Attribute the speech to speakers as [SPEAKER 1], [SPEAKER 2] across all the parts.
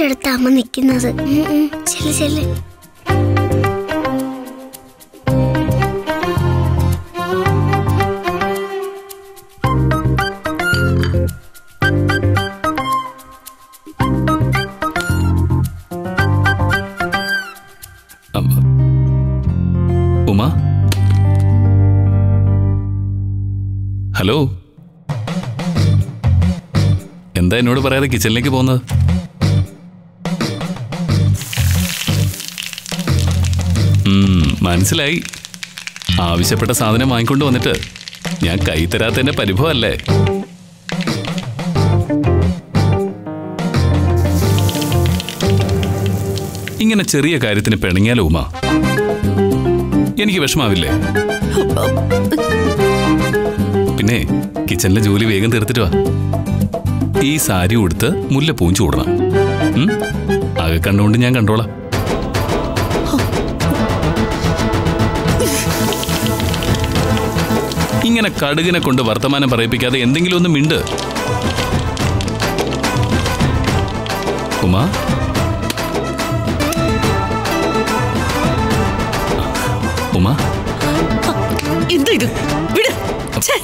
[SPEAKER 1] അച്ഛൻ്റെ അടുത്ത് അമ്മ നിൽക്കുന്നത് ചെല്ല് ചെല്ല്
[SPEAKER 2] അമ്മ. ഉമ ഹലോ എന്താ എന്നോട് പറയാതെ കിച്ചണിലേക്ക് പോകുന്നത് ഉം, മനസ്സിലായി ആവശ്യപ്പെട്ട സാധനം വാങ്ങിക്കൊണ്ട് വന്നിട്ട് ഞാൻ കൈ തരാത്തതിന്റെ പരിഭവമല്ലേ ഇങ്ങനെ ചെറിയ കാര്യത്തിന് പിണങ്ങിയാലോ ഉമ എനിക്ക് വിഷമാവില്ലേ പിന്നെ കിച്ചണിലെ ജോലി വേഗം തീർത്തിട്ട് വാ ഈ സാരി ഉടുത്ത് മുല്ലപ്പൂവും ചൂടണം ഉം? ആകെ കണ്ടുകൊണ്ട് ഞാൻ കണ്ടോളാം ഇങ്ങനെ കടുകിനെ കൊണ്ട് വർത്തമാനം പറയിപ്പിക്കാതെ എന്തെങ്കിലും ഒന്ന് മിണ്ട് ഉമ ഉമ
[SPEAKER 3] എന്താ ഇത് വിട് ഛേ,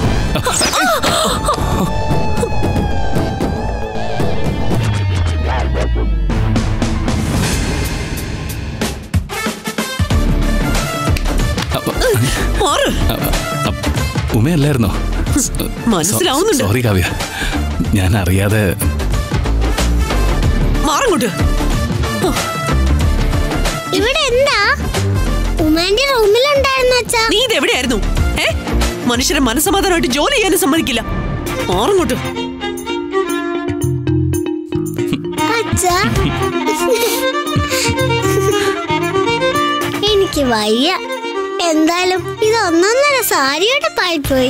[SPEAKER 3] മാറ്
[SPEAKER 2] ഉമയല്ലായിരുന്നോ
[SPEAKER 3] മനസ്സിലാവുന്നുണ്ട്.
[SPEAKER 2] സോറി കാവ്യ ഞാൻ അറിയാതെ
[SPEAKER 3] മാറങ്ങോട്ട്
[SPEAKER 1] ഇവിടെ എന്താ ഉമ്മേന്റെ റൂമിലുണ്ടായിരുന്നു അച്ഛാ
[SPEAKER 3] നീ ഇത് എവിടെയായിരുന്നു ഏ മനുഷ്യരെ മനസ്സമാധാനമായിട്ട് ജോലി ചെയ്യാനും സമ്മതിക്കില്ല മാറങ്ങോട്ട്
[SPEAKER 1] അച്ഛാ എനിക്ക് വയ്യ എന്തായാലും ഇത് ഒന്നൊന്നര സാരിയുടെ പായിപ്പോയി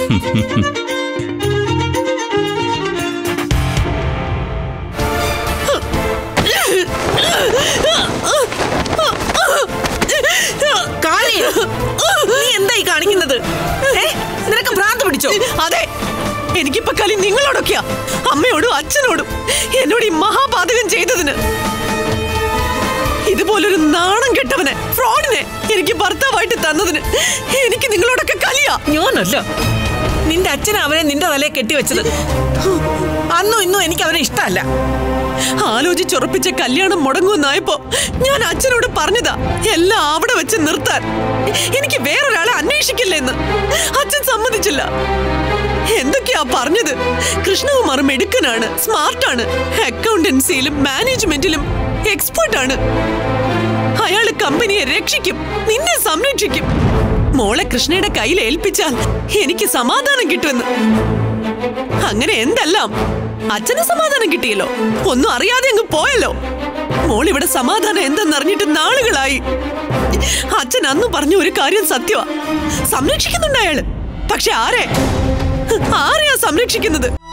[SPEAKER 3] കാളി നീ എന്തായി കാണിക്കുന്നത് ഏ നിനക്ക് ഭ്രാന്ത് പിടിച്ചോ അതെ എനിക്കിപ്പോ കളി നിങ്ങളോടൊക്കെയാ അമ്മയോടും അച്ഛനോടും എന്നോട് ഈ മഹാപാതകം ചെയ്തതിന് ഇതുപോലൊരു നാണം കെട്ടവനെ ഫ്രോഡിനെ എനിക്ക് ഭർത്താവായിട്ട് തന്നതിന് എനിക്ക് നിങ്ങളോടൊക്കെ കലിയാ
[SPEAKER 4] ഞാനല്ല നിന്റെ അച്ഛൻ അവനെ നിന്റെ തലയെ കെട്ടിവെച്ചത് അന്നും ഇന്നും എനിക്ക് അവനെ ഇഷ്ടമല്ല
[SPEAKER 3] ആലോചിച്ചുറപ്പിച്ച കല്യാണം മുടങ്ങുമെന്നായപ്പോ ഞാൻ അച്ഛനോട് പറഞ്ഞതാ എല്ലാം അവിടെ വെച്ച് നിർത്താൻ എനിക്ക് വേറൊരാളെ അന്വേഷിക്കില്ലെന്ന് അച്ഛൻ സമ്മതിച്ചില്ല എന്തൊക്കെയാ പറഞ്ഞത് കൃഷ്ണകുമാർ മെടുക്കനാണ് സ്മാർട്ടാണ് അക്കൗണ്ടൻസിയിലും മാനേജ്മെന്റിലും എക്സ്പേർട്ടാണ് അയാള് കമ്പനിയെ രക്ഷിക്കും നിന്നെ സംരക്ഷിക്കും മോളെ കൃഷ്ണയുടെ കയ്യിൽ ഏൽപ്പിച്ചാൽ എനിക്ക് സമാധാനം കിട്ടുമെന്ന് അങ്ങനെ എന്തെല്ലാം അച്ഛന് സമാധാനം കിട്ടിയല്ലോ ഒന്നും അറിയാതെ അങ്ങ് പോയല്ലോ മോൾ ഇവിടെ സമാധാനം എന്തെന്നറിഞ്ഞിട്ട് നാളുകളായി അച്ഛൻ അന്ന് പറഞ്ഞ ഒരു കാര്യം സത്യമാ സംരക്ഷിക്കുന്നുണ്ട് അയാള് പക്ഷെ ആരെ ആരെയാ സംരക്ഷിക്കുന്നത്